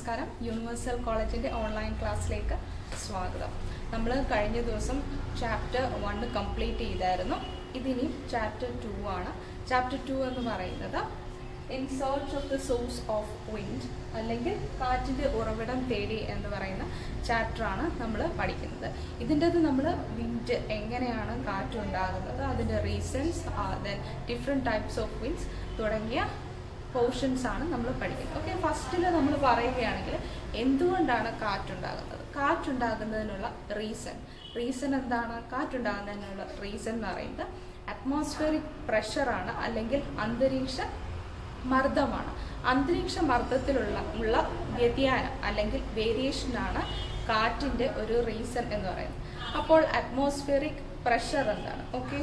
നമസ്കാരം യൂണിവേഴ്സൽ കോളേജിൻ്റെ ഓൺലൈൻ ക്ലാസ്സിലേക്ക് സ്വാഗതം നമ്മൾ കഴിഞ്ഞ ദിവസം ചാപ്റ്റർ വൺ കംപ്ലീറ്റ് ചെയ്തായിരുന്നു ഇതിനി ചാപ്റ്റർ ടു ആണ് ചാപ്റ്റർ ടു എന്ന് പറയുന്നത് in search of the source of wind അല്ലെങ്കിൽ കാറ്റിൻ്റെ ഉറവിടം തേടി എന്ന് പറയുന്ന ചാപ്റ്ററാണ് നമ്മൾ പഠിക്കുന്നത് ഇതിൻ്റെ നമ്മൾ വിൻഡ് എങ്ങനെയാണ് കാറ്റ് ഉണ്ടാകുന്നത് അതിൻ്റെ reasons then different types of winds തുടങ്ങിയ പോർഷൻസ് ആണ് നമ്മൾ പഠിക്കുന്നത് ഓക്കെ ഫസ്റ്റിൽ നമ്മൾ പറയുകയാണെങ്കിൽ എന്തുകൊണ്ടാണ് കാറ്റുണ്ടാകുന്നത് കാറ്റുണ്ടാകുന്നതിനുള്ള റീസൺ റീസൺ എന്താണ് കാറ്റുണ്ടാകുന്നതിനുള്ള റീസൺ എന്ന് പറയുന്നത് അറ്റ്മോസ്ഫിയറിക് പ്രഷറാണ് അല്ലെങ്കിൽ അന്തരീക്ഷ മർദ്ദമാണ് അന്തരീക്ഷ മർദ്ദത്തിലുള്ള ഉള്ള വ്യതിയാനം അല്ലെങ്കിൽ വേരിയേഷനാണ് കാറ്റിൻ്റെ ഒരു റീസൺ എന്ന് പറയുന്നത് അപ്പോൾ അറ്റ്മോസ്ഫിയറിക് പ്രഷർ എന്താണ് okay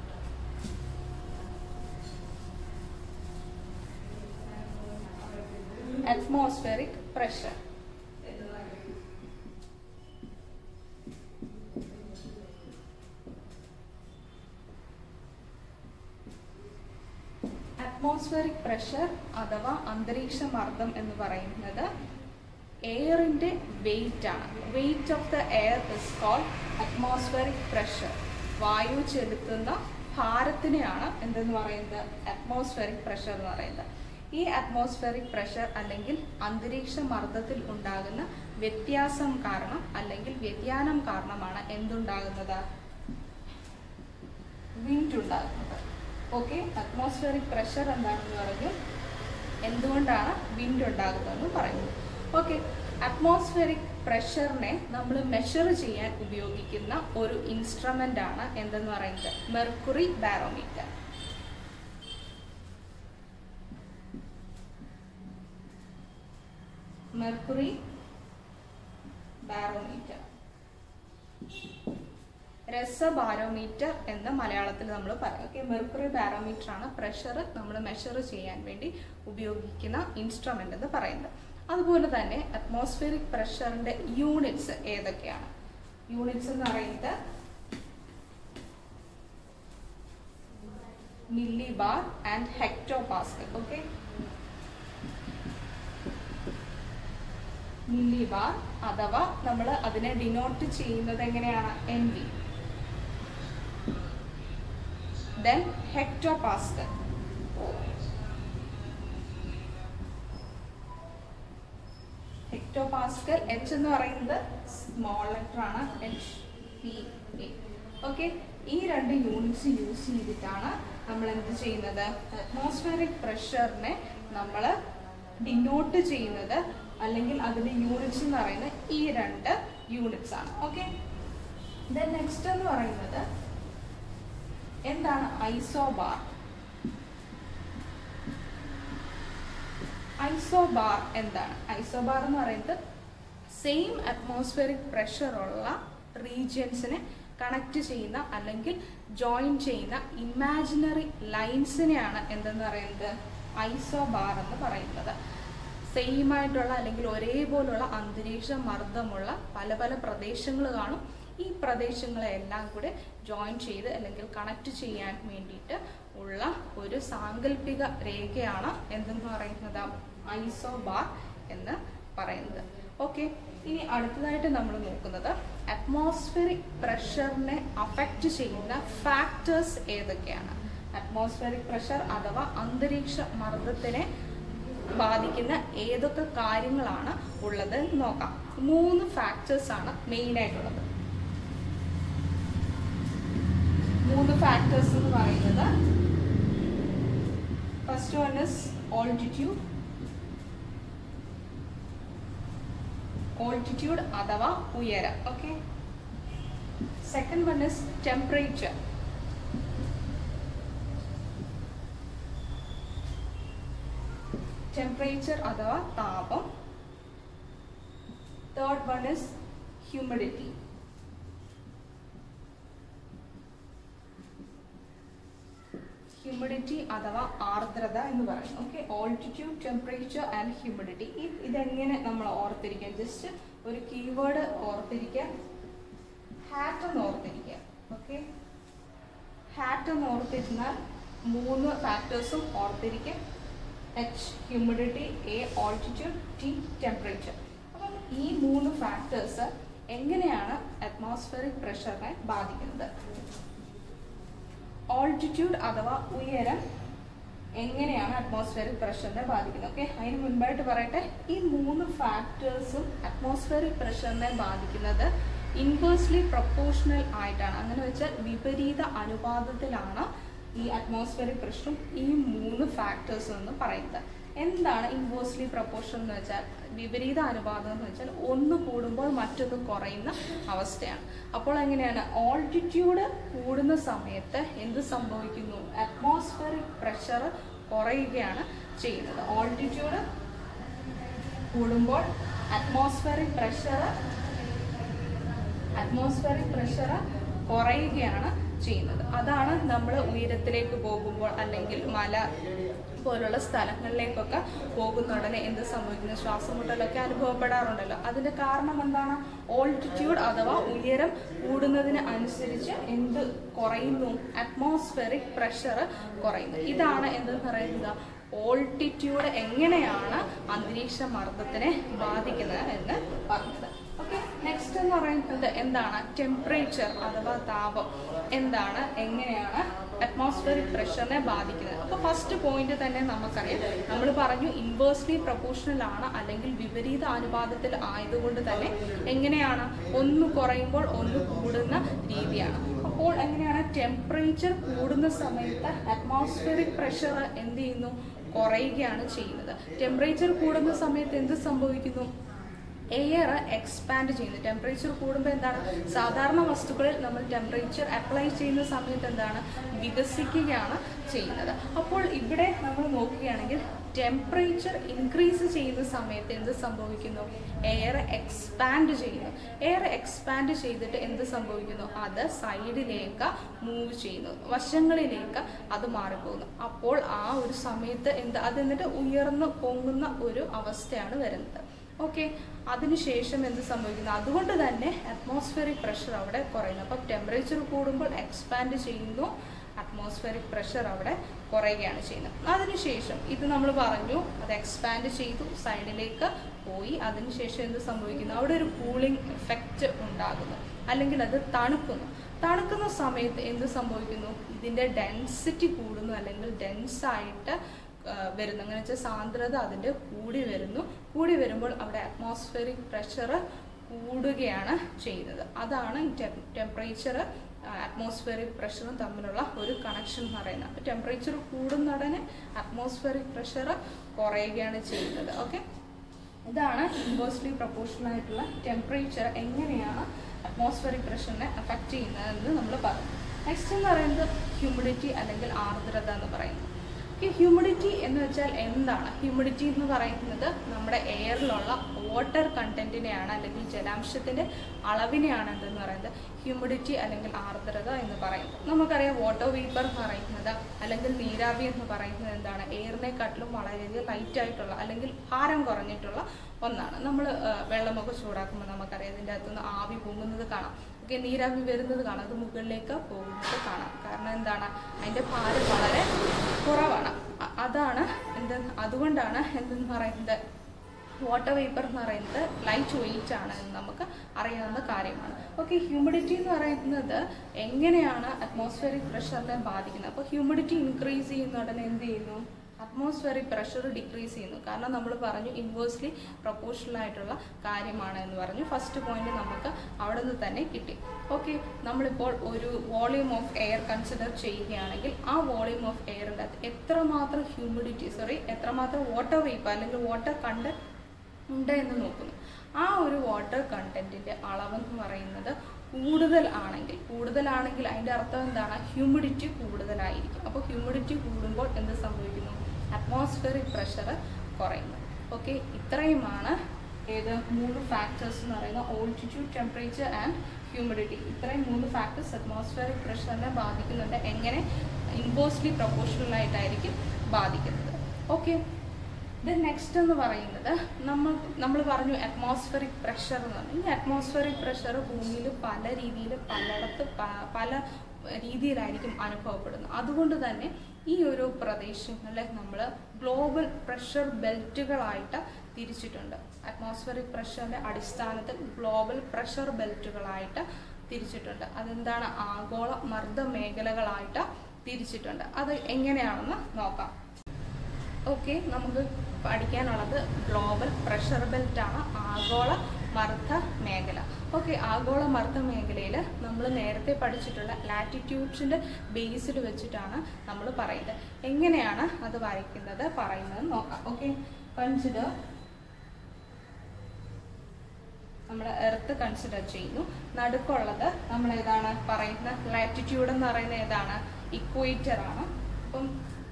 atmospheric pressure. Atmospheric pressure അഥവാ അന്തരീക്ഷ മർദ്ദം എന്ന് പറയുന്നത് എയറിൻ്റെ വെയിറ്റ് ആണ് weight of the air is called atmospheric pressure വായു ചെലുത്തുന്ന ഭാരത്തിനെയാണ് എന്തെന്ന് പറയുന്നത് അറ്റ്മോസ്ഫിയറിക് പ്രഷർ എന്ന് പറയുന്നത് ഈ അറ്റ്മോസ്ഫിയറിക് പ്രഷർ അല്ലെങ്കിൽ അന്തരീക്ഷ മർദ്ദത്തിൽ ഉണ്ടാകുന്ന വ്യത്യാസം കാരണം അല്ലെങ്കിൽ വ്യതിയാനം കാരണമാണ് എന്തുണ്ടാകുന്നത് വിൻഡ് ഉണ്ടാകുന്നത് ഓക്കെ അറ്റ്മോസ്ഫിയറിക് പ്രഷർ എന്താണെന്ന് പറഞ്ഞു എന്തുകൊണ്ടാണ് വിൻഡ് ഉണ്ടാകുന്നതെന്ന് പറയുന്നു ഓക്കെ അറ്റ്മോസ്ഫിയറിക് പ്രഷറിനെ നമ്മൾ മെഷർ ചെയ്യാൻ ഉപയോഗിക്കുന്ന ഒരു ഇൻസ്ട്രുമെൻ്റ് ആണ് എന്തെന്ന് പറയുന്നത് മെർക്കുറി ബാരോമീറ്റർ മെർക്കുറി ബാരോമീറ്റർ രസബാരോമീറ്റർ എന്ന് മലയാളത്തിൽ നമ്മൾ പറയും ഓക്കെ മെർക്കുറി ബാരോമീറ്റർ ആണ് പ്രഷർ നമ്മൾ മെഷർ ചെയ്യാൻ വേണ്ടി ഉപയോഗിക്കുന്ന ഇൻസ്ട്രുമെൻ്റ് എന്ന് പറയുന്നത് അതുപോലെ തന്നെ അറ്റ്മോസ്ഫിയറിക് പ്രഷറിൻ്റെ യൂണിറ്റ്സ് ഏതൊക്കെയാണ് യൂണിറ്റ്സ് എന്ന് പറയുന്നത് millibar and hectopascal okay millibar അഥവാ നമ്മൾ അതിനെ ഡിനോട്ട് ചെയ്യുന്നത് എങ്ങനെയാണ് N V then hectopascal hectopascal H എന്ന് പറയുന്നത് സ്മോൾ ലെറ്റർ ആണ് എച്ച് പി എ ഓക്കെ ഈ രണ്ട് യൂണിറ്റ്സ് യൂസ് ചെയ്തിട്ടാണ് നമ്മൾ എന്ത് ചെയ്യുന്നത് അറ്റ്മോസ്ഫിയറിക് പ്രഷറിനെ നമ്മൾ ഡിനോട്ട് ചെയ്യുന്നത് അല്ലെങ്കിൽ അതിന്റെ യൂണിറ്റ്സ് എന്ന് പറയുന്നത് ഈ രണ്ട് യൂണിറ്റ്സ് ആണ് ഓക്കെ ദെൻ നെക്സ്റ്റ് എന്ന് പറയുന്നത് എന്താണ് ഐസോബാർ ഐസോബാർ എന്താണ് ഐസോബാർ എന്ന് പറയുന്നത് സെയിം അറ്റ്മോസ്ഫിയറിക് പ്രഷർ ഉള്ള റീജിയൻസിനെ കണക്ട് ചെയ്യുന്ന അല്ലെങ്കിൽ ജോയിൻ ചെയ്യുന്ന ഇമാജിനറി ലൈൻസിനെയാണ് എന്തെന്ന് പറയുന്നത് ഐസോബാർ എന്ന് പറയുന്നത് സെയിം ആയിട്ടുള്ള അല്ലെങ്കിൽ ഒരേപോലുള്ള അന്തരീക്ഷ മർദ്ദമുള്ള പല പല പ്രദേശങ്ങൾ കാണും ഈ പ്രദേശങ്ങളെല്ലാം കൂടെ ജോയിൻ ചെയ്ത് അല്ലെങ്കിൽ കണക്ട് ചെയ്യാൻ വേണ്ടിയിട്ട് ഉള്ള ഒരു സാങ്കല്പിക രേഖയാണ് എന്തെന്ന് പറയുന്നത് ഐസോബാർ എന്ന് പറയുന്നത് ഓക്കെ ഇനി അടുത്തതായിട്ട് നമ്മൾ നോക്കുന്നത് അറ്റ്മോസ്ഫിയറിക് പ്രഷറിനെ അഫക്റ്റ് ചെയ്യുന്ന ഫാക്ടേഴ്സ് ഏതൊക്കെയാണ് അറ്റ്മോസ്ഫിയറിക് പ്രഷർ അഥവാ അന്തരീക്ഷ മർദ്ദത്തിനെ ബാധിക്കുന്ന ഏതൊക്കെ കാര്യങ്ങളാണ് ഉള്ളത് എന്ന് നോക്കാം മൂന്ന് ഫാക്ടേഴ്സ് ആണ് മെയിൻ ആയിട്ടുള്ളത് മൂന്ന് ഫാക്ടേഴ്സ് എന്ന് പറയുന്നത് first one is altitude altitude അഥവാ ഉയരം okay second one is temperature temperature അഥവാ താപം third one is humidity humidity അഥവാ ആർദ്രത എന്ന് പറയും okay altitude temperature and humidity ഇതെങ്ങനെ നമ്മൾ ഓർത്തിരിക്കുക ജസ്റ്റ് ഒരു കീവേഡ് ഓർത്തിരിക്കുക ഹാറ്റ് എന്ന് ഓർത്തിരിക്കുക ഓക്കെ ഹാറ്റ് എന്ന് ഓർത്തിരുന്നാൽ മൂന്ന് ഫാക്ടേഴ്സും ഓർത്തിരിക്കുക H humidity A altitude T temperature അപ്പം ഈ മൂന്ന് ഫാക്ടേഴ്സ് എങ്ങനെയാണ് അറ്റ്മോസ്ഫിയറിക് പ്രഷറിനെ ബാധിക്കുന്നത് ഓൾട്ടിറ്റ്യൂഡ് അഥവാ ഉയരം എങ്ങനെയാണ് അറ്റ്മോസ്ഫിയറിക് പ്രഷറിനെ ബാധിക്കുന്നത് ഓക്കെ അതിന് മുൻപായിട്ട് പറയട്ടെ ഈ മൂന്ന് ഫാക്ടേഴ്സും അറ്റ്മോസ്ഫിയറിക് പ്രഷറിനെ ബാധിക്കുന്നത് ഇൻവേഴ്സ്ലി പ്രൊപ്പോർഷണൽ ആയിട്ടാണ് അങ്ങനെ വെച്ചാൽ വിപരീത അനുപാതത്തിലാണ് ഈ അറ്റ്മോസ്ഫിയറിക് പ്രഷറും ഈ മൂന്ന് ഫാക്ടേഴ്സും എന്ന് പറയുന്നത് എന്താണ് ഇൻവേഴ്സ്ലി പ്രൊപ്പോർഷൻ എന്ന് വെച്ചാൽ വിപരീത അനുപാതം എന്ന് വെച്ചാൽ ഒന്ന് കൂടുമ്പോൾ മറ്റൊന്ന് കുറയുന്ന അവസ്ഥയാണ് അപ്പോൾ എങ്ങനെയാണ് ഓൾട്ടിറ്റ്യൂഡ് കൂടുന്ന സമയത്ത് എന്ത് സംഭവിക്കുന്നു അറ്റ്മോസ്ഫിയറിക് പ്രഷർ കുറയുകയാണ് ചെയ്യുന്നത് ഓൾട്ടിറ്റ്യൂഡ് കൂടുമ്പോൾ അറ്റ്മോസ്ഫിയറിക് പ്രഷർ അറ്റ്മോസ്ഫിയറിക് പ്രഷർ കുറയുകയാണ് ചെയ്യുന്നത് അതാണ് നമ്മൾ ഉയരത്തിലേക്ക് പോകുമ്പോൾ അല്ലെങ്കിൽ മല പോലുള്ള സ്ഥലങ്ങളിലേക്കൊക്കെ പോകുന്ന ഉടനെ എന്ത് സംഭവിക്കുന്നു ശ്വാസമുട്ടലൊക്കെ അനുഭവപ്പെടാറുണ്ടല്ലോ അതിന്റെ കാരണം എന്താണ് ഓൾട്ടിറ്റ്യൂഡ് അഥവാ ഉയരം കൂടുന്നതിന് അനുസരിച്ച് എന്ത് കുറയുന്നു അറ്റ്മോസ്ഫിയറിക് പ്രഷർ കുറയുന്നു ഇതാണ് എന്ത് പറയുന്നത് ഓൾട്ടിറ്റ്യൂഡ് എങ്ങനെയാണ് അന്തരീക്ഷ മർദ്ദത്തിനെ ബാധിക്കുന്നത് എന്ന് പറഞ്ഞത് ഓക്കെ നെക്സ്റ്റ് എന്ന് പറയുന്നത് എന്താണ് ടെമ്പറേച്ചർ അഥവാ താപം എന്താണ് എങ്ങനെയാണ് അറ്റ്മോസ്ഫിയറിക് പ്രഷറിനെ ബാധിക്കുന്നത് അപ്പോൾ ഫസ്റ്റ് പോയിന്റ് തന്നെ നമുക്കറിയാം നമ്മൾ പറഞ്ഞു ഇൻവേഴ്സ്ലി പ്രൊപ്പോർഷണൽ ആണ് അല്ലെങ്കിൽ വിപരീത അനുപാതത്തിൽ ആയതുകൊണ്ട് തന്നെ എങ്ങനെയാണ് ഒന്ന് കുറയുമ്പോൾ ഒന്ന് കൂടുന്ന രീതിയാണ് അപ്പോൾ എങ്ങനെയാണ് ടെമ്പറേച്ചർ കൂടുന്ന സമയത്ത് അറ്റ്മോസ്ഫിയറിക് പ്രഷർ എന്ത് ചെയ്യുന്നു കുറയുകയാണ് ചെയ്യുന്നത് ടെമ്പറേച്ചർ കൂടുന്ന സമയത്ത് എന്ത് സംഭവിക്കുന്നു എയർ എക്സ്പാൻഡ് ചെയ്യുന്നു ടെമ്പറേച്ചർ കൂടുമ്പോൾ എന്താണ് സാധാരണ വസ്തുക്കളിൽ നമ്മൾ ടെമ്പറേച്ചർ അപ്ലൈ ചെയ്യുന്ന സമയത്ത് എന്താണ് വികസിക്കുകയാണ് ചെയ്യുന്നത് അപ്പോൾ ഇവിടെ നമ്മൾ നോക്കുകയാണെങ്കിൽ ടെമ്പറേച്ചർ ഇൻക്രീസ് ചെയ്യുന്ന സമയത്ത് എന്ത് സംഭവിക്കുന്നു എയർ എക്സ്പാൻഡ് ചെയ്യുന്നു എയർ എക്സ്പാൻഡ് ചെയ്തിട്ട് എന്ത് സംഭവിക്കുന്നു അത് സൈഡിലേക്ക് മൂവ് ചെയ്യുന്നു വശങ്ങളിലേക്ക് അത് മാറിപ്പോകുന്നു അപ്പോൾ ആ ഒരു സമയത്ത് എന്ത് അത് എന്നിട്ട് ഉയർന്നു പൊങ്ങുന്ന ഒരു അവസ്ഥയാണ് വരുന്നത് ഓക്കെ അതിനുശേഷം എന്ത് സംഭവിക്കുന്നു അതുകൊണ്ട് തന്നെ അറ്റ്മോസ്ഫിയറിക് പ്രഷർ അവിടെ കുറയുന്നു അപ്പം ടെമ്പറേച്ചർ കൂടുമ്പോൾ എക്സ്പാൻഡ് ചെയ്യുന്നു അറ്റ്മോസ്ഫിയറിക് പ്രഷർ അവിടെ കുറയുകയാണ് ചെയ്യുന്നത് അതിനുശേഷം ഇത് നമ്മൾ പറഞ്ഞു അത് എക്സ്പാൻഡ് ചെയ്തു സൈഡിലേക്ക് പോയി അതിനുശേഷം എന്ത് സംഭവിക്കുന്നു അവിടെ ഒരു കൂളിംഗ് എഫക്റ്റ് ഉണ്ടാകുന്നു അല്ലെങ്കിൽ അത് തണുക്കുന്നു തണുക്കുന്ന സമയത്ത് എന്ത് സംഭവിക്കുന്നു ഇതിൻ്റെ ഡെൻസിറ്റി കൂടുന്നു അല്ലെങ്കിൽ ഡെൻസായിട്ട് വരുന്നു അങ്ങനെ വെച്ചാൽ സാന്ദ്രത അതിൻ്റെ കൂടി വരുന്നു കൂടി വരുമ്പോൾ അവിടെ അറ്റ്മോസ്ഫിയറിക് പ്രഷർ കൂടുകയാണ് ചെയ്യുന്നത് അതാണ് ടെമ്പറേച്ചർ അറ്റ്മോസ്ഫിയറിക് പ്രഷറും തമ്മിലുള്ള ഒരു കണക്ഷൻ എന്ന് പറയുന്നത് അപ്പോൾ ടെമ്പറേച്ചർ കൂടുന്നുടനെ അറ്റ്മോസ്ഫിയറിക് പ്രഷർ കുറയുകയാണ് ചെയ്യുന്നത് ഓക്കെ ഇതാണ് ഇൻവേഴ്സ്ലി പ്രൊപ്പോർഷണൽ ആയിട്ടുള്ള ടെമ്പറേച്ചർ എങ്ങനെയാണ് അറ്റ്മോസ്ഫിയറിക് പ്രഷറിനെ അഫക്റ്റ് ചെയ്യുന്നതെന്ന് നമ്മൾ പറഞ്ഞു നെക്സ്റ്റ് എന്ന് പറയുന്നത് ഹ്യൂമിഡിറ്റി അല്ലെങ്കിൽ ആർദ്രത എന്ന് പറയുന്നത് ഈ ഹ്യൂമിഡിറ്റി എന്ന് വെച്ചാൽ എന്താണ് ഹ്യൂമിഡിറ്റി എന്ന് പറയുന്നത് നമ്മുടെ എയറിലുള്ള വാട്ടർ കണ്ടന്റിനെയാണ് അല്ലെങ്കിൽ ജലാംശത്തിന്റെ അളവിനെയാണ് എന്തെന്ന് പറയുന്നത് ഹ്യൂമിഡിറ്റി അല്ലെങ്കിൽ ആർദ്രത എന്ന് പറയുന്നത് നമുക്കറിയാം വാട്ടർ വേപ്പർ എന്ന് പറയുന്നത് അല്ലെങ്കിൽ നീരാവി എന്ന് പറയുന്നത് എന്താണ് എയറിനെക്കാട്ടിലും വളരെയധികം ലൈറ്റ് ആയിട്ടുള്ള അല്ലെങ്കിൽ ഭാരം കുറഞ്ഞിട്ടുള്ള ഒന്നാണ് നമ്മൾ വെള്ളമൊക്കെ ചൂടാക്കുമ്പോൾ നമുക്കറിയാം ഇതിൻ്റെ അകത്തുനിന്ന് ആവി പൊങ്ങുന്നത് കാണാം ഓക്കെ നീരാവി വരുന്നത് കാണാം അത് മുകളിലേക്ക് പോകുന്നത് കാണാം കാരണം എന്താണ് അതിൻ്റെ ഭാരം വളരെ കുറവാണ് അ- അതാണ് എന്ത് അതുകൊണ്ടാണ് എന്തെന്ന് പറയുന്നത് വാട്ടർ വേപ്പർ എന്ന് പറയുന്നത് ലൈറ്റ് വെയിറ്റ് ആണ് എന്ന് നമുക്ക് അറിയാവുന്ന കാര്യമാണ് ഓക്കെ ഹ്യൂമിഡിറ്റി എന്ന് പറയുന്നത് എങ്ങനെയാണ് അറ്റ്മോസ്ഫിയറിക് പ്രഷറിനെ ബാധിക്കുന്നത് അപ്പോൾ ഹ്യൂമിഡിറ്റി ഇൻക്രീസ് ചെയ്യുന്ന ഉടനെ എന്ത് ചെയ്യുന്നു അറ്റ്മോസ്ഫിയറിക് പ്രഷർ ഡിക്രീസ് ചെയ്യുന്നു കാരണം നമ്മൾ പറഞ്ഞു ഇൻവേഴ്സ്ലി പ്രൊപ്പോർഷണൽ ആയിട്ടുള്ള കാര്യമാണ് എന്ന് പറഞ്ഞു ഫസ്റ്റ് പോയിന്റ് നമുക്ക് അവിടെ നിന്ന് തന്നെ കിട്ടി ഓക്കെ നമ്മളിപ്പോൾ ഒരു വോളിയൂം ഓഫ് എയർ കൺസിഡർ ചെയ്യുകയാണെങ്കിൽ ആ വോളിയൂം ഓഫ് എയറിൻ്റെ അകത്ത് എത്രമാത്രം ഹ്യൂമിഡിറ്റി സോറി എത്രമാത്രം വാട്ടർ വേപ്പ് അല്ലെങ്കിൽ വാട്ടർ കണ്ടന്റ് ഉണ്ട് എന്ന് നോക്കുന്നു ആ ഒരു വാട്ടർ കണ്ടന്റിന്റെ അളവെന്ന് പറയുന്നത് കൂടുതൽ ആണെങ്കിൽ കൂടുതലാണെങ്കിൽ അതിന്റെ അർത്ഥം എന്താണ് ഹ്യൂമിഡിറ്റി കൂടുതലായിരിക്കും അപ്പോൾ ഹ്യൂമിഡിറ്റി കൂടുമ്പോൾ എന്ത് സംഭവിക്കുന്നു അറ്റ്മോസ്ഫിയറിക് പ്രഷർ കുറയുന്നു ഓക്കെ ഇത്രയുമാണ് ഏത് മൂന്ന് ഫാക്ടേഴ്സ് എന്ന് പറയുന്ന ഓൾട്ടിറ്റ്യൂഡ് ടെമ്പറേച്ചർ ആൻഡ് ഹ്യൂമിഡിറ്റി ഇത്രയും മൂന്ന് ഫാക്ടേഴ്സ് അറ്റ്മോസ്ഫിയറിക് പ്രഷറിനെ ബാധിക്കുന്നുണ്ട് എങ്ങനെ ഇൻവേഴ്സ്ലി പ്രൊപ്പോർഷണൽ ആയിട്ടായിരിക്കും ബാധിക്കുന്നത് ഓക്കെ ദെൻ നെക്സ്റ്റ് എന്ന് പറയുന്നത് നമ്മൾ നമ്മൾ പറഞ്ഞു അറ്റ്മോസ്ഫറിക് പ്രഷർ എന്ന് പറഞ്ഞു ഈ അറ്റ്മോസ്ഫറിക് പ്രഷർ ഭൂമിയിൽ പല രീതിയിൽ പലയിടത്ത് പ- പല രീതിയിലായിരിക്കും അനുഭവപ്പെടുന്നത് അതുകൊണ്ട് തന്നെ ഈ ഒരു പ്രദേശങ്ങളെ നമ്മൾ ഗ്ലോബൽ പ്രഷർ ബെൽറ്റുകളായിട്ട് തിരിച്ചിട്ടുണ്ട് അറ്റ്മോസ്ഫറിക് പ്രഷറിന്റെ അടിസ്ഥാനത്തിൽ ഗ്ലോബൽ പ്രഷർ ബെൽറ്റുകളായിട്ട് തിരിച്ചിട്ടുണ്ട് അതെന്താണ് ആഗോള മർദ്ദ മേഖലകളായിട്ട് തിരിച്ചിട്ടുണ്ട് അത് എങ്ങനെയാണെന്ന് നോക്കാം ഓക്കെ നമുക്ക് പഠിക്കാനുള്ളത് ഗ്ലോബൽ പ്രഷർ ബെൽറ്റ് ആണ് ആഗോള മർദ്ദ മേഖല ഓക്കെ ആഗോള മർദ്ദ മേഖലയിൽ നമ്മൾ നേരത്തെ പഠിച്ചിട്ടുള്ള ലാറ്റിറ്റ്യൂഡ്സിൻ്റെ ബേസിൽ വെച്ചിട്ടാണ് നമ്മൾ പറയുന്നത് എങ്ങനെയാണ് അത് വരയ്ക്കുന്നത് പറയുന്നത് നോക്കാം ഓക്കെ കൺസിഡർ നമ്മൾ എർത്ത് കൺസിഡർ ചെയ്യുന്നു നടുക്കുള്ളത് നമ്മൾ ഏതാണ് പറയുന്ന ലാറ്റിറ്റ്യൂഡ് എന്ന് പറയുന്നത് ഏതാണ് ഇക്വേറ്റർ ആണ് അപ്പം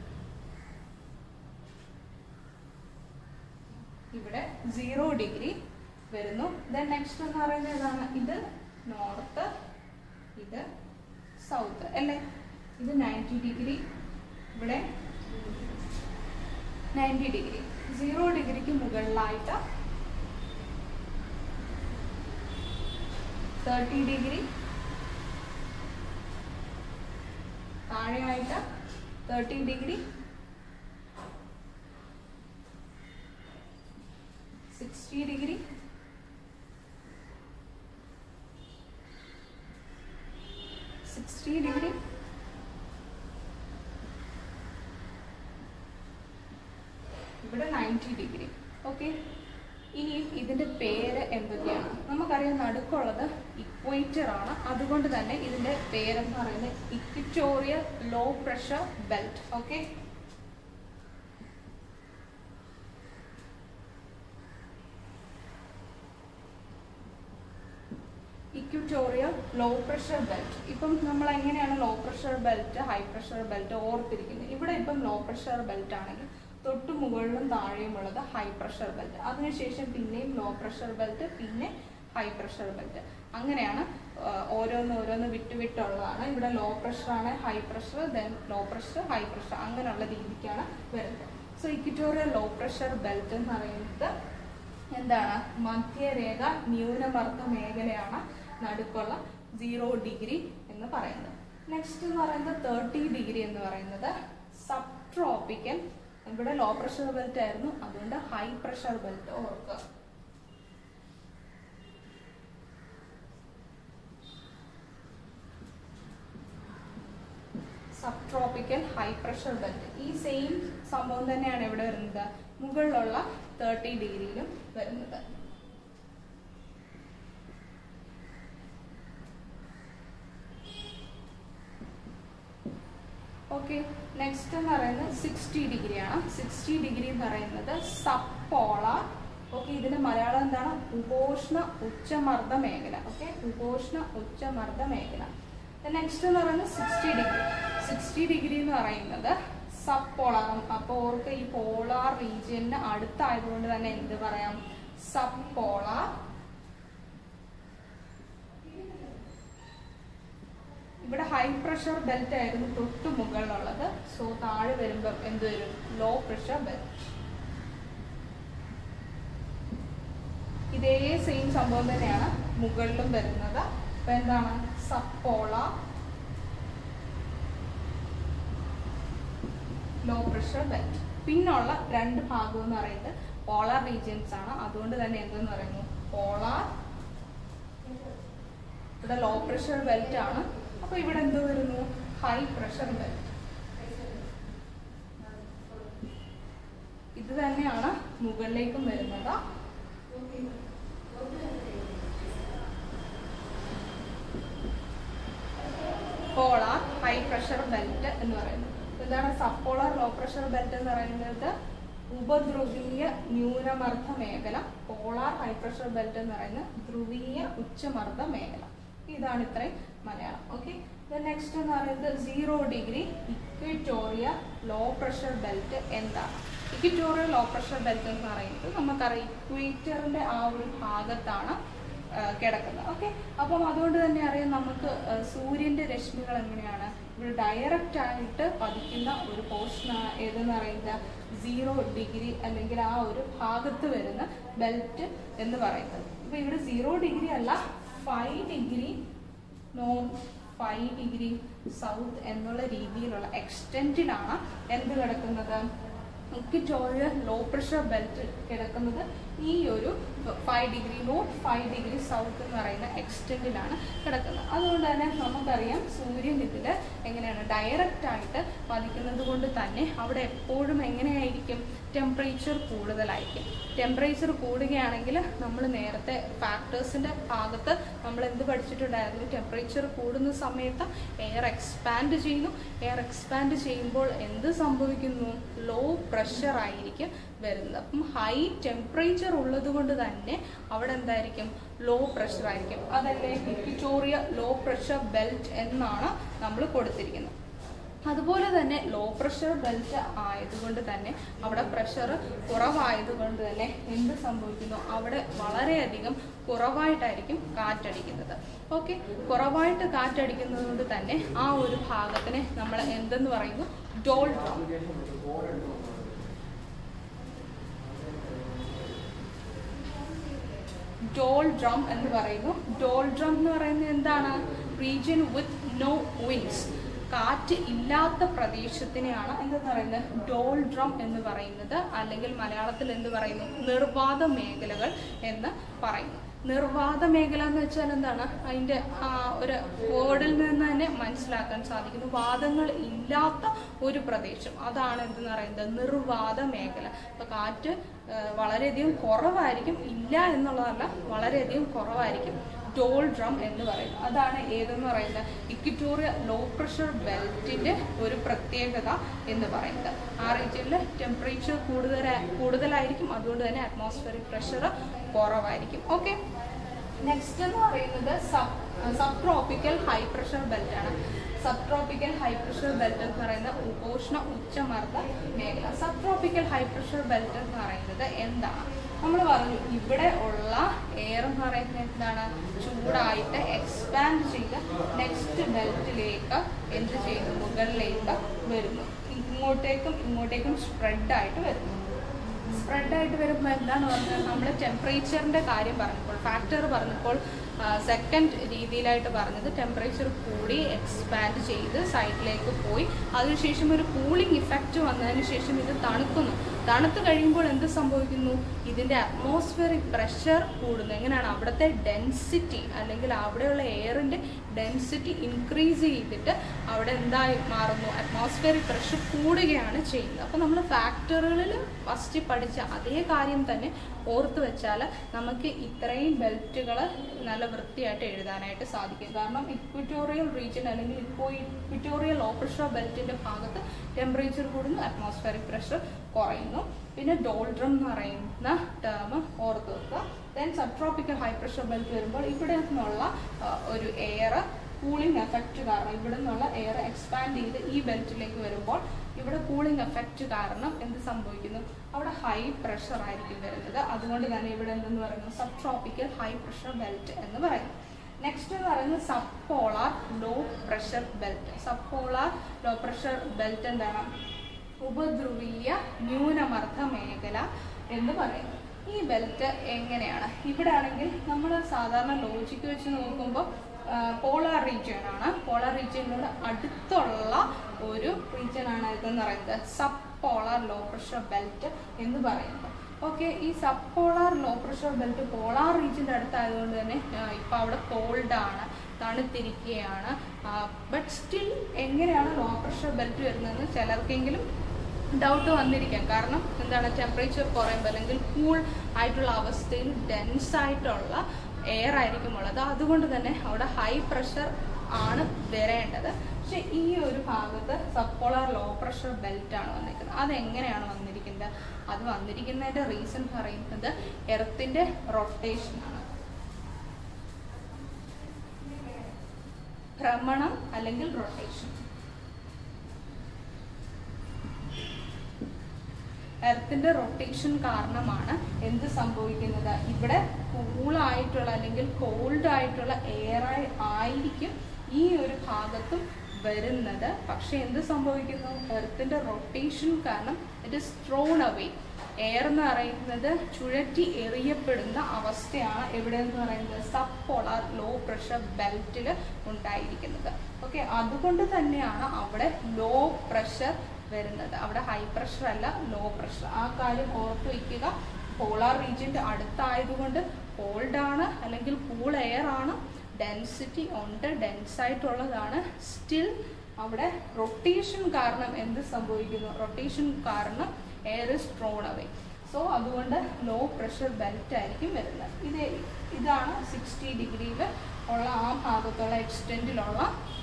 ഇവിടെ സീറോ ഡിഗ്രി വരുന്നു ദെൻ നെക്സ്റ്റ് എന്ന് പറയുന്നത് ഏതാണ് ഇത് നോർത്ത് ഇത് സൗത്ത് അല്ലേ ഇത് നയൻറ്റി ഡിഗ്രി ഇവിടെ നയൻറ്റി ഡിഗ്രി സീറോ ഡിഗ്രിക്ക് മുകളിലായിട്ട് തേർട്ടി ഡിഗ്രി താഴെയായിട്ട് thirty degree sixty degree sixty degree ഇവിടെ നയൻറ്റി ഡിഗ്രി ഓക്കെ ഇനിയും ഇതിന്റെ പേര് എന്തൊക്കെയാണ് നമുക്കറിയാം നടുക്കുള്ളത് ഇക്വേറ്റർ ആണ് അതുകൊണ്ട് തന്നെ ഇതിന്റെ പേരെന്ന് പറയുന്നത് equatorial low pressure belt okay equatorial low pressure belt ഇപ്പം നമ്മൾ എങ്ങനെയാണ് low pressure belt high pressure belt ഓർത്തിരിക്കുന്നത് ഇവിടെ ഇപ്പം ലോ പ്രഷർ ബെൽറ്റ് ആണെങ്കിൽ തൊട്ട് മുകളിലും താഴെയും ഉള്ളത് ഹൈ പ്രഷർ ബെൽറ്റ് അതിനുശേഷം പിന്നെയും ലോ പ്രഷർ ബെൽറ്റ് പിന്നെ ഹൈ പ്രഷർ ബെൽറ്റ് അങ്ങനെയാണ് ആ, ഓരോന്ന് ഓരോന്ന് വിട്ട് വിട്ടുള്ളതാണ് ഇവിടെ ലോ പ്രഷർ ആണ് high pressure then low pressure high pressure അങ്ങനെയുള്ള രീതിക്കാണ് വരുന്നത് so equatorial low pressure belt എന്ന് പറയുന്നത് എന്താണ് മധ്യരേഖ ന്യൂനമർദ്ദ മേഖലയാണ് നടുക്കുള്ള സീറോ ഡിഗ്രി എന്ന് പറയുന്നത് നെക്സ്റ്റ് എന്ന് പറയുന്നത് തേർട്ടി ഡിഗ്രി എന്ന് പറയുന്നത് സബ് ട്രോപ്പിക്കൽ ഇവിടെ ലോ പ്രഷർ ബെൽറ്റ് ആയിരുന്നു അതുകൊണ്ട് ഹൈ പ്രഷർ ബെൽറ്റ് ഓർക്കുക subtropical high pressure belt ഈ സെയിം സംഭവം തന്നെയാണ് ഇവിടെ വരുന്നത് മുകളിലുള്ള തേർട്ടി ഡിഗ്രിയിലും വരുന്നത് ഓക്കെ നെക്സ്റ്റ് എന്ന് പറയുന്നത് സിക്സ്റ്റി ഡിഗ്രിയാണ് സിക്സ്റ്റി ഡിഗ്രി എന്ന് പറയുന്നത് സബ് പോളാർ ഓക്കെ ഇതിന്റെ മലയാളം എന്താണ് ഉപോഷ്ണ ഉച്ചമർദ്ദ മേഖല ഓക്കെ ഉപോഷ്ണ ഉച്ചമർദ്ദ മേഖല നെക്സ്റ്റ് എന്ന് പറയുന്നത് സിക്സ്റ്റി ഡിഗ്രി സിക്സ്റ്റി ഡിഗ്രി എന്ന് പറയുന്നത് സബ് പോളാർ അപ്പോൾ ഓർക്ക് ഈ പോളാർ റീജിയന് അടുത്തായതുകൊണ്ട് തന്നെ എന്ത് പറയാം സബ് പോളാർ ഇവിടെ ഹൈ പ്രഷർ ബെൽറ്റ് ആയിരുന്നു തൊട്ട് മുകളിലുള്ളത് സോ താഴെ വരുമ്പോൾ എന്ത് വരും ലോ പ്രഷർ ബെൽറ്റ് ഇതേ സെയിം സംഭവം തന്നെയാണ് മുകളിലും വരുന്നത് അപ്പൊ എന്താണ് സപ്പോള ലോ പ്രഷർ ബെൽറ്റ് പിന്നുള്ള രണ്ട് ഭാഗം എന്ന് പറയുന്നത് പോളാർ റീജിയൻസ് ആണ് അതുകൊണ്ട് തന്നെ എന്തെന്ന് പറയുന്നു പോളാർ ഇവിടെ ലോ പ്രഷർ ബെൽറ്റ് ആണ് അപ്പൊ ഇവിടെ എന്ത് വരുന്നു ഹൈ പ്രഷർ ബെൽറ്റ് ഇത് തന്നെയാണ് മുകളിലേക്കും വരുന്നത് പോളാർ ഹൈ പ്രഷർ ബെൽറ്റ് എന്ന് പറയുന്നത് ഇതാണ് സപ്പോളാർ ലോ പ്രഷർ ബെൽറ്റ് എന്ന് പറയുന്നത് ഉപധ്രുവീയ ന്യൂനമർദ്ദ മേഖല പോളാർ ഹൈ പ്രഷർ ബെൽറ്റ് എന്ന് പറയുന്നത് ധ്രുവീയ ഉച്ചമർദ്ദ മേഖല ഇതാണ് ഇത്രയും മലയാളം ഓക്കെ നെക്സ്റ്റ് എന്ന് പറയുന്നത് zero degree equatorial low pressure belt എന്താണ് ഇക്വിറ്റോറിയൽ ലോ പ്രഷർ ബെൽറ്റ് എന്ന് പറയുന്നത് നമുക്കറിയാം ഇക്വേറ്ററിന്റെ ആ ഒരു ഭാഗത്താണ് ആ, കിടക്കുന്നത് ഓക്കെ അപ്പം അതുകൊണ്ട് തന്നെ അറിയാം നമുക്ക് ആ, സൂര്യന്റെ സൂര്യന്റെ രശ്മികൾ എങ്ങനെയാണ് ഇവിടെ ഡയറക്റ്റ് ആയിട്ട് പതിക്കുന്ന ഒരു പോർഷൻ ഏതെന്ന് പറയുന്നത് സീറോ ഡിഗ്രി അല്ലെങ്കിൽ ആ ഒരു ഭാഗത്ത് വരുന്ന ബെൽറ്റ് എന്ന് പറയുന്നത് ഇപ്പൊ ഇവിടെ സീറോ ഡിഗ്രി അല്ല five degree north five degree south എന്നുള്ള രീതിയിലുള്ള എക്സ്റ്റെൻഡിലാണ് എന്ത് കിടക്കുന്നത് ഇക്വിറ്റോറിയൽ ലോ പ്രഷർ ബെൽറ്റ് കിടക്കുന്നത് ഈ ഒരു five degree north five degree south എന്ന് പറയുന്ന എക്സ്റ്റെൻഡിലാണ് കിടക്കുന്നത് അതുകൊണ്ട് തന്നെ നമുക്കറിയാം സൂര്യൻ ഇതിൽ എങ്ങനെയാണ് ഡയറക്റ്റ് ആയിട്ട് പതിക്കുന്നത് കൊണ്ട് തന്നെ അവിടെ എപ്പോഴും എങ്ങനെയായിരിക്കും ടെമ്പറേച്ചർ കൂടുതലായിരിക്കും ടെമ്പറേച്ചർ കൂടുകയാണെങ്കിൽ നമ്മൾ നേരത്തെ ഫാക്ടേഴ്സിൻ്റെ ഭാഗത്ത് നമ്മൾ എന്ത് പഠിച്ചിട്ടുണ്ടായിരുന്നു ടെമ്പറേച്ചർ കൂടുന്ന സമയത്ത് എയർ എക്സ്പാൻഡ് ചെയ്യുന്നു എയർ എക്സ്പാൻഡ് ചെയ്യുമ്പോൾ എന്ത് സംഭവിക്കുന്നു ലോ പ്രഷർ ആയിരിക്കും വരുന്നത് അപ്പം ഹൈ ടെമ്പറേച്ചർ ഉള്ളത് കൊണ്ട് തന്നെ അവിടെ എന്തായിരിക്കും ലോ പ്രഷർ ആയിരിക്കും അതല്ലേ ഇക്വിറ്റോറിയ ലോ പ്രഷർ ബെൽറ്റ് എന്നാണ് നമ്മൾ കൊടുത്തിരിക്കുന്നത് അതുപോലെ തന്നെ ലോ പ്രഷർ ബെൽറ്റ് ആയതുകൊണ്ട് തന്നെ അവിടെ പ്രഷർ കുറവായതുകൊണ്ട് തന്നെ എന്ത് സംഭവിക്കുന്നു അവിടെ വളരെയധികം കുറവായിട്ടായിരിക്കും കാറ്റടിക്കുന്നത് ഓക്കെ കുറവായിട്ട് കാറ്റടിക്കുന്നത് കൊണ്ട് തന്നെ ആ ഒരു ഭാഗത്തിനെ നമ്മൾ എന്തെന്ന് പറയുന്നു ഡോൾ ഡ്രം ഡോൾ ഡ്രം എന്ന് പറയുന്നു ഡോൾ ഡ്രം എന്ന് പറയുന്നത് എന്താണ് റീജിയൻ വിത്ത് നോ വിങ്സ് കാറ്റ് ഇല്ലാത്ത പ്രദേശത്തിനെയാണ് എന്തെന്ന് പറയുന്നത് ഡോൾ ഡ്രം എന്ന് പറയുന്നത് അല്ലെങ്കിൽ മലയാളത്തിൽ എന്ത് പറയുന്നു നിർവാത മേഖലകൾ എന്ന് പറയുന്നു നിർവാത മേഖല എന്ന് വെച്ചാൽ എന്താണ് അതിൻ്റെ ആ ഒരു വേർഡിൽ നിന്ന് തന്നെ മനസ്സിലാക്കാൻ സാധിക്കുന്നു വാദങ്ങൾ ഇല്ലാത്ത ഒരു പ്രദേശം അതാണ് എന്തെന്ന് പറയുന്നത് നിർവാത മേഖല അപ്പൊ കാറ്റ് ആ, വളരെയധികം കുറവായിരിക്കും ഇല്ല എന്നുള്ളതല്ല വളരെയധികം കുറവായിരിക്കും ഡോൾ ഡ്രം എന്ന് പറയുന്നത് അതാണ് ഏതെന്ന് പറയുന്നത് ഇക്വിറ്റോറിയ ലോ പ്രഷർ ബെൽറ്റിന്റെ ഒരു പ്രത്യേകത എന്ന് പറയുന്നത് ആ റീജിയനിൽ ടെമ്പറേച്ചർ കൂടുതൽ കൂടുതലായിരിക്കും അതുകൊണ്ട് തന്നെ അറ്റ്മോസ്ഫിയറിക് പ്രഷർ കുറവായിരിക്കും ഓക്കെ നെക്സ്റ്റ് എന്ന് പറയുന്നത് sub subtropical high pressure belt ആണ് subtropical high pressure belt എന്ന് പറയുന്നത് ഉപോഷ്ണ ഉച്ചമർദ്ദ മേഖല subtropical high pressure belt എന്ന് പറയുന്നത് എന്താണ് നമ്മൾ പറഞ്ഞു ഇവിടെ ഉള്ള എയർ എന്ന് പറയുന്നത് എന്താണ് ചൂടായിട്ട് എക്സ്പാൻഡ് ചെയ്ത് നെക്സ്റ്റ് ബെൽറ്റിലേക്ക് എന്ത് ചെയ്യുന്നു മുകളിലേക്ക് വരുന്നു ഇങ്ങോട്ടേക്കും ഇങ്ങോട്ടേക്കും സ്പ്രെഡ് ആയിട്ട് വരുന്നു സ്പ്രെഡ് ആയിട്ട് വരുമ്പോൾ എന്താണ് പറഞ്ഞത് നമ്മൾ ടെമ്പറേച്ചറിന്റെ കാര്യം പറഞ്ഞപ്പോൾ ഫാക്ടർ പറഞ്ഞപ്പോൾ സെക്കൻഡ് രീതിയിലായിട്ട് പറഞ്ഞത് ടെമ്പറേച്ചർ കൂടി എക്സ്പാൻഡ് ചെയ്ത് സൈഡിലേക്ക് പോയി അതിനുശേഷം ഒരു കൂളിംഗ് ഇഫക്റ്റ് വന്നതിന് ശേഷം ഇത് തണുക്കുന്നു തണുത്ത് കഴിയുമ്പോൾ എന്ത് സംഭവിക്കുന്നു ഇതിന്റെ അറ്റ്മോസ്ഫിയറിക് പ്രഷർ കൂടുന്നു എങ്ങനെയാണ് അവിടുത്തെ ഡെൻസിറ്റി അല്ലെങ്കിൽ അവിടെയുള്ള എയറിന്റെ ഡെൻസിറ്റി ഇൻക്രീസ് ചെയ്തിട്ട് അവിടെ എന്തായി മാറുന്നു അറ്റ്മോസ്ഫിയറിക് പ്രഷർ കൂടുകയാണ് ചെയ്യുന്നത് അപ്പോൾ നമ്മൾ ഫാക്ടറികളിൽ ഫസ്റ്റ് പഠിച്ച അതേ കാര്യം തന്നെ ഓർത്ത് വെച്ചാൽ നമുക്ക് ഇത്രയും ബെൽറ്റുകൾ നല്ല വൃത്തിയായിട്ട് എഴുതാനായിട്ട് സാധിക്കും കാരണം ഇക്വിറ്റോറിയൽ റീജിയൻ അല്ലെങ്കിൽ ഇപ്പോൾ ഇക്വിറ്റോറിയൽ ലോ പ്രഷർ ബെൽറ്റിന്റെ ഭാഗത്ത് ടെമ്പറേച്ചർ കൂടുന്നു അറ്റ്മോസ്ഫിയറിക് പ്രഷർ കുറയുന്നു പിന്നെ ഡോൾഡ്രം എന്ന് പറയുന്ന ടേം ഓർത്ത് വെക്കുക then subtropical high pressure belt വരുമ്പോൾ ഇവിടെ നിന്നുള്ള ആ, ഒരു എയർ കൂളിംഗ് എഫക്റ്റ് കാരണം ഇവിടെ നിന്നുള്ള എയർ എക്സ്പാൻഡ് ചെയ്ത് ഈ ബെൽറ്റിലേക്ക് വരുമ്പോൾ ഇവിടെ കൂളിംഗ് എഫക്റ്റ് കാരണം എന്ത് സംഭവിക്കുന്നു അവിടെ ഹൈ പ്രഷർ ആയിരിക്കും വരുന്നത് അതുകൊണ്ട് തന്നെ ഇവിടെ എന്തെന്ന് പറയുന്നു subtropical high pressure belt എന്ന് പറയുന്നു നെക്സ്റ്റ് എന്ന് പറയുന്നത് subpolar low pressure belt subpolar low pressure belt എന്താണ് ഉപധ്രുവീയ ന്യൂനമർദ്ദ മേഖല എന്ന് പറയുന്നത് ഈ ബെൽറ്റ് എങ്ങനെയാണ് ഇവിടെ ആണെങ്കിൽ നമ്മൾ സാധാരണ ലോജിക്ക് വെച്ച് നോക്കുമ്പോൾ പോളാർ റീജിയൻ ആണ് പോളാർ റീജിയനോട് അടുത്തുള്ള ഒരു റീജിയൻ ആണ് ഇതെന്ന് പറയുന്നത് subpolar low pressure belt എന്ന് പറയുന്നത് ഓക്കെ ഈ subpolar low pressure belt polar റീജിയൻ്റെ അടുത്തായതുകൊണ്ട് തന്നെ ഇപ്പം അവിടെ കോൾഡ് ആണ് തണുത്തിരിക്കുകയാണ് ബട്ട് സ്റ്റിൽ എങ്ങനെയാണ് ലോ പ്രഷർ ബെൽറ്റ് വരുന്നതെന്ന് ചിലർക്കെങ്കിലും ഡൗട്ട് വന്നിരിക്കാം കാരണം എന്താണ് ടെമ്പറേച്ചർ കുറയുമ്പോൾ അല്ലെങ്കിൽ കൂൾ ആയിട്ടുള്ള അവസ്ഥയിൽ ഡെൻസ് ആയിട്ടുള്ള എയർ ആയിരിക്കും ഉള്ളത് അതുകൊണ്ട് തന്നെ അവിടെ ഹൈ പ്രഷർ ആണ് വരേണ്ടത് പക്ഷെ ഈ ഒരു ഭാഗത്ത് സപ്പോളാർ ലോ പ്രഷർ ബെൽറ്റ് ആണ് വന്നിരിക്കുന്നത് അതെങ്ങനെയാണ് വന്നിരിക്കുന്നത് അത് വന്നിരിക്കുന്നതിന്റെ റീസൺ പറയുന്നത് എർത്തിന്റെ റൊട്ടേഷൻ ആണ് ഭ്രമണം അല്ലെങ്കിൽ റൊട്ടേഷൻ എർത്തിന്റെ റൊട്ടേഷൻ കാരണമാണ് എന്ത് സംഭവിക്കുന്നത് ഇവിടെ കൂളായിട്ടുള്ള അല്ലെങ്കിൽ കോൾഡ് ആയിട്ടുള്ള എയർ ആയിരിക്കും ഈ ഒരു ഭാഗത്തും വരുന്നത് പക്ഷെ എന്ത് സംഭവിക്കുന്നു എർത്തിൻ്റെ റൊട്ടേഷൻ കാരണം it is thrown away air എന്ന് പറയുന്നത് ചുഴറ്റി എറിയപ്പെടുന്ന അവസ്ഥയാണ് എവിടെ എന്ന് പറയുന്നത് സബ് പോളാർ ലോ പ്രഷർ ബെൽറ്റിൽ ഉണ്ടായിരിക്കുന്നത് ഓക്കെ അതുകൊണ്ട് തന്നെയാണ് അവിടെ ലോ പ്രഷർ വരുന്നത് അവിടെ ഹൈ പ്രഷർ അല്ല ലോ പ്രഷർ ആ കാര്യം ഓർത്ത് വയ്ക്കുക പോളാർ റീജിയൻ്റെ അടുത്തായതുകൊണ്ട് കോൾഡ് ആണ് അല്ലെങ്കിൽ കൂൾ എയർ ആണ് ഡെൻസിറ്റി ഉണ്ട് ഡെൻസ് ആയിട്ടുള്ളതാണ് സ്റ്റിൽ അവിടെ റൊട്ടേഷൻ കാരണം എന്ത് സംഭവിക്കുന്നു റൊട്ടേഷൻ കാരണം air is thrown away so അതുകൊണ്ട് ലോ പ്രഷർ ബെൽറ്റ് ആയിരിക്കും വരുന്നത് ഇത് ഇതാണ് സിക്സ്റ്റി ഡിഗ്രിയിൽ ഉള്ള ആ ഭാഗത്തുള്ള എക്സ്റ്റെൻഡിലുള്ള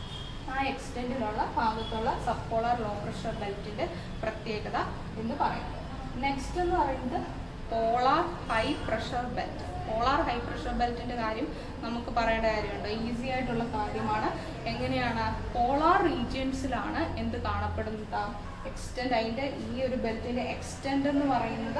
ആ എക്സ്റ്റെൻഡിലുള്ള ഭാഗത്തുള്ള സപ്പോളാർ ലോ പ്രഷർ ബെൽറ്റിൻ്റെ പ്രത്യേകത എന്ന് പറയുന്നത് നെക്സ്റ്റ് എന്ന് പറയുന്നത് polar high pressure belt polar high pressure ബെൽറ്റിൻ്റെ കാര്യം നമുക്ക് പറയേണ്ട കാര്യമുണ്ട് ഈസി ആയിട്ടുള്ള കാര്യമാണ് എങ്ങനെയാണ് പോളാർ റീജിയൻസിലാണ് എന്ത് കാണപ്പെടുന്നത് എക്സ്റ്റെൻഡ് അതിൻ്റെ ഈ ഒരു ബെൽറ്റിൻ്റെ എക്സ്റ്റെൻഡ് എന്ന് പറയുന്നത്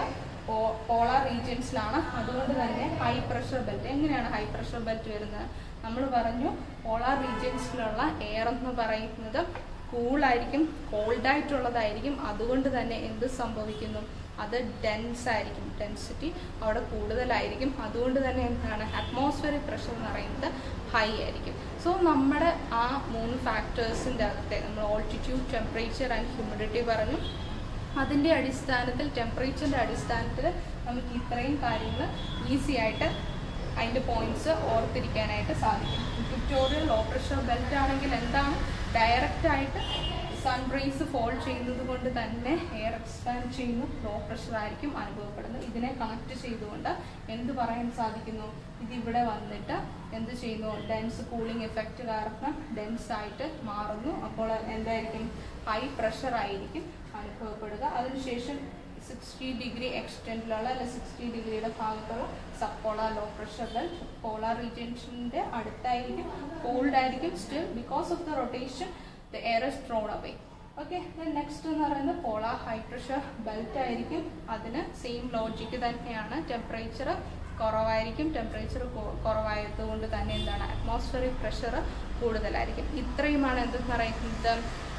പോളാർ റീജിയൻസിലാണ് അതുകൊണ്ട് തന്നെ ഹൈ പ്രഷർ ബെൽറ്റ് എങ്ങനെയാണ് ഹൈ പ്രഷർ ബെൽറ്റ് വരുന്നത് നമ്മൾ പറഞ്ഞു പോളാർ റീജിയൻസിലുള്ള എയർ എന്ന് പറയുന്നത് കൂളായിരിക്കും കോൾഡായിട്ടുള്ളതായിരിക്കും അതുകൊണ്ട് തന്നെ എന്ത് സംഭവിക്കുന്നു അത് ഡെൻസ് ആയിരിക്കും ഡെൻസിറ്റി അവിടെ കൂടുതലായിരിക്കും അതുകൊണ്ട് തന്നെ എന്താണ് അറ്റ്മോസ്ഫിയറിക് പ്രഷർ എന്ന് പറയുന്നത് ഹൈ ആയിരിക്കും സോ നമ്മുടെ ആ മൂന്ന് ഫാക്ടേഴ്സിൻ്റെ അകത്തെ നമ്മൾ ഓൾട്ടിറ്റ്യൂഡ് ടെമ്പറേച്ചർ ആൻഡ് ഹ്യൂമിഡിറ്റി പറഞ്ഞു അതിൻ്റെ അടിസ്ഥാനത്തിൽ ടെമ്പറേച്ചറിൻ്റെ അടിസ്ഥാനത്തിൽ നമുക്ക് ഇത്രയും കാര്യങ്ങൾ ഈസി ആയിട്ട് അതിൻ്റെ പോയിന്റ്സ് ഓർത്തിരിക്കാനായിട്ട് സാധിക്കും ഇക്വിറ്റോറിയൽ ലോ പ്രഷർ ബെൽറ്റ് ആണെങ്കിൽ എന്താണ് ഡയറക്റ്റ് ആയിട്ട് സൺ റേസ് ഫോൾ ചെയ്യുന്നത് കൊണ്ട് തന്നെ എയർ എക്സ്പാൻഡ് ചെയ്യുന്നു ലോ പ്രഷർ ആയിരിക്കും അനുഭവപ്പെടുന്നത് ഇതിനെ കണക്ട് ചെയ്തുകൊണ്ട് എന്ത് പറയാൻ സാധിക്കുന്നു ഇതിവിടെ വന്നിട്ട് എന്ത് ചെയ്യുന്നു ഡെൻസ് കൂളിംഗ് എഫക്റ്റ് കാരണം ഡെൻസ് ആയിട്ട് മാറുന്നു അപ്പോൾ എന്തായിരിക്കും ഹൈ പ്രഷർ ആയിരിക്കും അനുഭവപ്പെടുക അതിനുശേഷം സിക്സ്റ്റി ഡിഗ്രി എക്സ്റ്റെൻഡിലുള്ള അല്ലെ സിക്സ്റ്റി ഡിഗ്രിയുടെ ഭാഗത്തുള്ള subpolar low pressure belt polar റീജിയൻസിൻ്റെ അടുത്തായിരിക്കും കോൾഡ് ആയിരിക്കും still because of the rotation the air is thrown away okay next എന്ന് പറയുന്നത് പോളാർ ഹൈ പ്രഷർ ബെൽറ്റ് ആയിരിക്കും അതിന് സെയിം ലോജിക്ക് തന്നെയാണ് ടെമ്പറേച്ചർ കുറവായിരിക്കും ടെമ്പറേച്ചർ കുറവായതുകൊണ്ട് തന്നെ എന്താണ് അറ്റ്മോസ്ഫിയറിക് പ്രഷർ കൂടുതലായിരിക്കും ഇത്രയുമാണ് എന്തെന്ന് പറയുന്നത്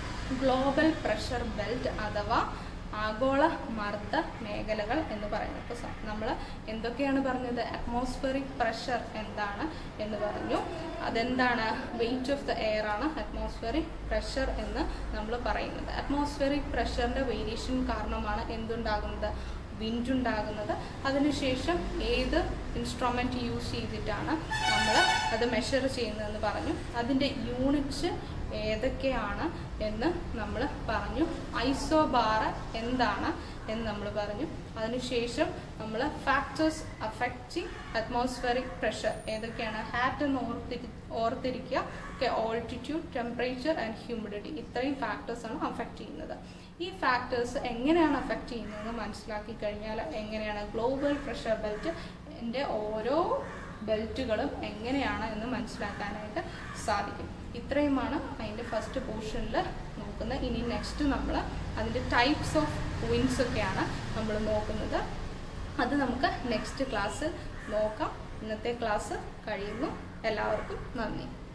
ഗ്ലോബൽ പ്രഷർ ബെൽറ്റ് അഥവാ ആഗോള മർദ്ദ മേഖലകൾ എന്ന് പറയുന്നത് ഇപ്പോൾ നമ്മൾ എന്തൊക്കെയാണ് പറഞ്ഞത് അറ്റ്മോസ്ഫിയറിക് പ്രഷർ എന്താണ് എന്ന് പറഞ്ഞു അതെന്താണ് വെയിറ്റ് ഓഫ് ദ എയർ ആണ് അറ്റ്മോസ്ഫിയറിക് പ്രഷർ എന്ന് നമ്മൾ പറയുന്നത് അറ്റ്മോസ്ഫിയറിക് പ്രഷറിൻ്റെ വേരിയേഷൻ കാരണമാണ് എന്തുണ്ടാകുന്നത് വിൻഡ് ഉണ്ടാകുന്നത് അതിനുശേഷം ഏത് ഇൻസ്ട്രുമെൻറ്റ് യൂസ് ചെയ്തിട്ടാണ് നമ്മൾ അത് മെഷർ ചെയ്യുന്നതെന്ന് പറഞ്ഞു അതിൻ്റെ യൂണിറ്റ്സ് ഏതൊക്കെയാണ് എന്ന് നമ്മൾ പറഞ്ഞു ഐസോബാർ എന്താണ് എന്ന് നമ്മൾ പറഞ്ഞു അതിനുശേഷം നമ്മൾ ഫാക്ടേഴ്സ് അഫക്റ്റിംഗ് അറ്റ്മോസ്ഫിയറിക് പ്രഷർ ഏതൊക്കെയാണ് ഹാറ്റ് എന്ന് ഓർത്തിരി ഓർത്തിരിക്കുക okay altitude temperature and humidity ഇത്രയും ഫാക്ടേഴ്സാണ് അഫക്റ്റ് ചെയ്യുന്നത് ഈ ഫാക്ടേഴ്സ് എങ്ങനെയാണ് അഫക്റ്റ് ചെയ്യുന്നതെന്ന് മനസ്സിലാക്കി കഴിഞ്ഞാൽ എങ്ങനെയാണ് ഗ്ലോബൽ പ്രഷർ ബെൽറ്റ് എൻ്റെ ഓരോ ബെൽറ്റുകളും എങ്ങനെയാണ് എന്ന് മനസ്സിലാക്കാനായിട്ട് സാധിക്കും ഇത്രയുമാണ് അതിൻ്റെ ഫസ്റ്റ് പോർഷനിൽ നോക്കുന്നത് ഇനി നെക്സ്റ്റ് നമ്മൾ അതിൻ്റെ ടൈപ്സ് ഓഫ് വിൻസ് ഒക്കെയാണ് നമ്മൾ നോക്കുന്നത് അത് നമുക്ക് നെക്സ്റ്റ് ക്ലാസ്സിൽ നോക്കാം ഇന്നത്തെ ക്ലാസ് കഴിയുന്നു എല്ലാവർക്കും നന്ദി